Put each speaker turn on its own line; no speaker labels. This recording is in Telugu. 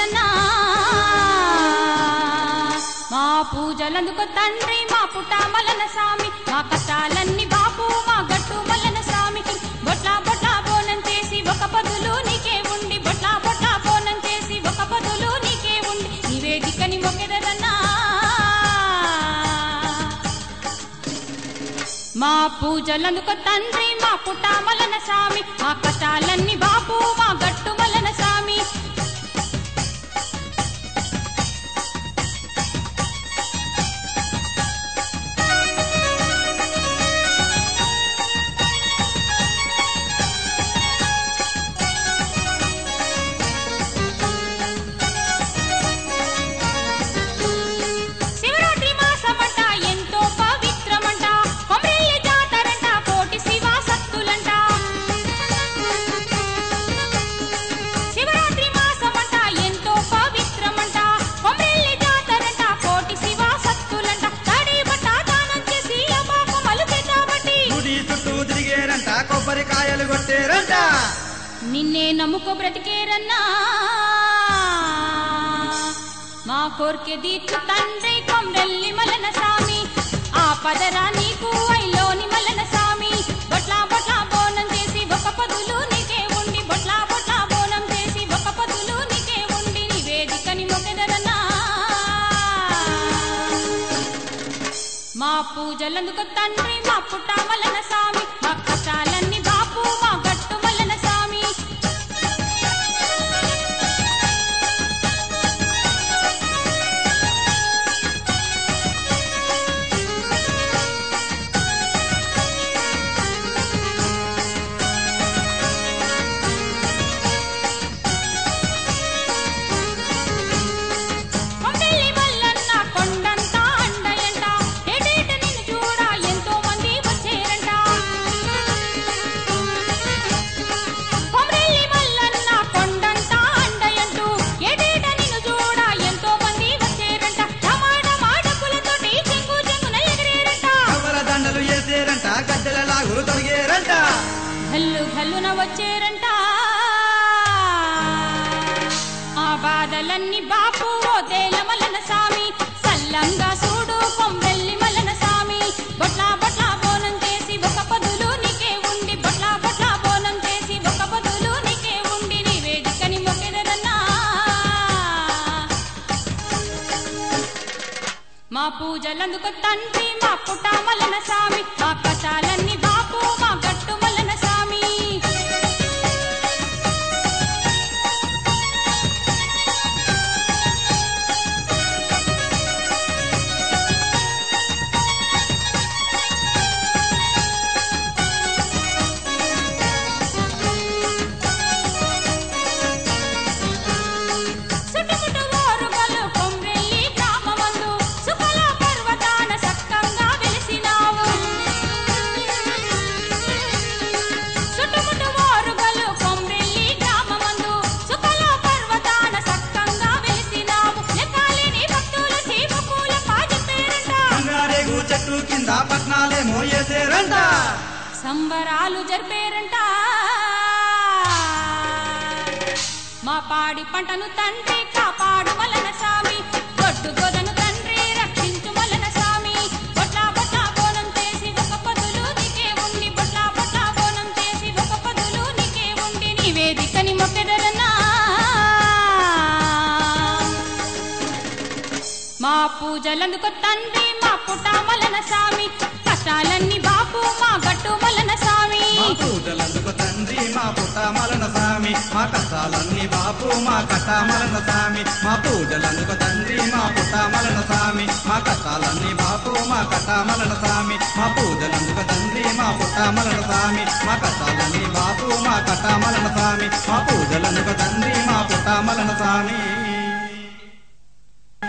వచ్చేరన్నా మా పూజలందుకు తండ్రి మా పుట్ట మల్లన స్వామి మా కష్టాలన్నీ బాపు మా గట్టు మల్లన స్వామికి బొట్ల బొట్ల బోనం చేసి ఒక పదులు నీకే ఉండి బొట్ల బొట్ల బోనం చేసి ఒక పదులు నీకే ఉండి నివేదికని మొక్కెదరన్నా మా పూజలందుకు తండ్రి మా పుట్ట మల్లన స్వామి మా కష్టాలన్నీ బాపు మా గట్టు మల్లన స్వామి శివరాత్రి మాసమంట ఎంతో పవిత్రమంట కొమరెల్లి జాతరంట కోటి శివ సత్తులంట శివరాత్రి మాసమంట ఎంతో పవిత్రమంట కొమరెల్లి జాతరంట కోటి శివ సత్తులంట తడి బట్ట దానం చేసి అమ్మాకు మలుపెట్టాబట్టి
గుడి చుట్టూ తిరిగేరంట కొబ్బరికాయలు కొట్టేరంట
నిన్నే నమ్ముకో బ్రతికేరన్నా మా కోర్కె దీక్ష తండ్రి కొమ్రెల్లి మలన స్వామి ఆ పదరా నీకు ఐలోని మలన స్వామి బొట్ల బొట్ల బోనం చేసి ఒక పదులు నీకే ఉండి బొట్ల బొట్ల బోనం చేసి ఒక పదులు నీకే ఉండి నివేదికని మొగెదరన్నా మా పూజలందుకు తండ్రి మా పుట్ట మల్లన స్వామి మా కష్టాలన్నీ బాపు మా గట్టు మల్లన స్వామి కొండెల్లి మల్లన్న కొండంత అండయంట ఎడేట నిన్ను చూడ ఎంతో మంది వచ్చేరంట కొమరెల్లి మల్లన్న కొండంత అండయంటూ ఎడేట నిన్ను చూడ ఎంతో మంది వచ్చేరంట టమాట మాటకులతోటి చెంగు చెంగున ఎగిరేరంట
కవల దండలు వేసేరంట గద్దెల లాగులు తొడిగేరంట
గల్లు గల్లున వచ్చేరంట ఆ బాధలన్నీ బాపు ఓ తేల మల్లన స్వామి సల్లంగా చూడు కొమ్మెల్లి మల్లన స్వామి బొట్ల బొట్ల బోనం చేసి ఒక పదులు నీకే ఉండి బొట్ల బొట్ల బోనం చేసి ఒక పదులు నీకే ఉండి నివేదికని మొక్కెదరన్నా మా పూజలందుకు తండ్రి మా పుట్ట మల్లన స్వామి మా కష్టాలన్నీ బాపు మా గట్టు మల్లన స్వామి చుట్టుముట్టు ఓరుగలు కొమ్రెల్లి గ్రామమందు సుఖల పర్వతాన సక్కంగా వెలిసినావు చుట్టుముట్టు ఓరుగలు కొమ్రెల్లి గ్రామమందు సుఖల పర్వతాన సక్కంగా వెలిసినావు లెక్కలేని భక్తుల చీమకూల పాజపేరంట
బంగారేగు చెట్టు కింద పట్నాలేమో వేసేరంట
సంబరాలు జరిపేరంట మా పాడి పంటను తండ్రి కాపాడు మలన స్వామి గొడ్డు గోదను తండ్రి రక్షించు మలన స్వామి బొట్ల బొట్ల బోనం చేసి ఒక పదులు నీకే ఉండి బొట్ల బొట్ల బోనం చేసి ఒక పదులు నీకే ఉండి నివేదికని మొక్కెదరన్నా మా పూజలందుకు తండ్రి మా పుట్ట మలన స్వామి కష్టాలన్నీ బాపు మా గట్టు మలన స్వామి
మా పూజలందుకు తండ్రి మా పుట్ట మలన స్వామి మా కష్టాలన్నీ బాపు మా కట్ట మలన స్వామి మా పూజలందుకు తండ్రి మా పుట్ట మలన స్వామి మా కష్టాలన్నీ బాపు మా కట్ట మలన స్వామి మా పూజలందుకు తండ్రి మా పుట్ట మలన స్వామి మా కష్టాలన్నీ బాపు మా కట్ట మలన స్వామి మా పూజలందుకు తండ్రి మా పుట్ట మలన స్వామి